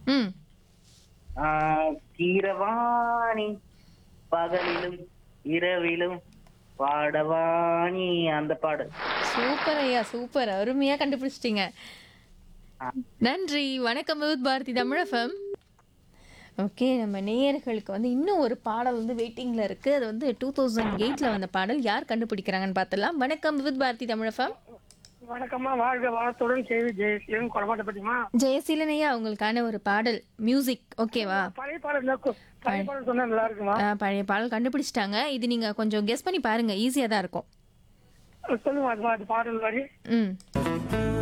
ம் ஆ, கீரவாணி பகலிலும் இரவிலும் பாடவாணி அந்த பாடு சூப்பர் ஐயா சூப்பர் அருமையா கண்டுபிடிச்சிட்டீங்க நன்றி வணக்கம் வித் பாரதி தமிழஃபம் ஓகே நம்ம நேயர்களுக்கு வந்து இன்னும் ஒரு பாடல் வந்து வெயிட்டிங்ல இருக்கு அது வந்து டூ தௌசண்ட் எயிட்ல வந்த பாடல் யார் கண்டுபிடிக்கிறாங்கன்னு பார்த்தலாம் வணக்கம் வித் பாரதி தமிழஃபம் வணக்கம்மா வாழ்க வளத்துடன் கேவி ஜெயசீலன் கொடமாட்ட பத்திமா ஜெயசீலன் ஐயா உங்களுக்கான ஒரு பாடல் மியூசிக் ஓகேவா பழைய பாடல் இருந்தா கு- பழைய பாடல் சொன்னா நல்லா இருக்குமா ஆ, பழைய பாடல் கண்டுபிடிச்சிட்டாங்க இது நீங்க கொஞ்சம் கெஸ் பண்ணி பாருங்க ஈஸியா தான் இருக்கும் சொல்லுங்க அது அது பாடல் வரி ம்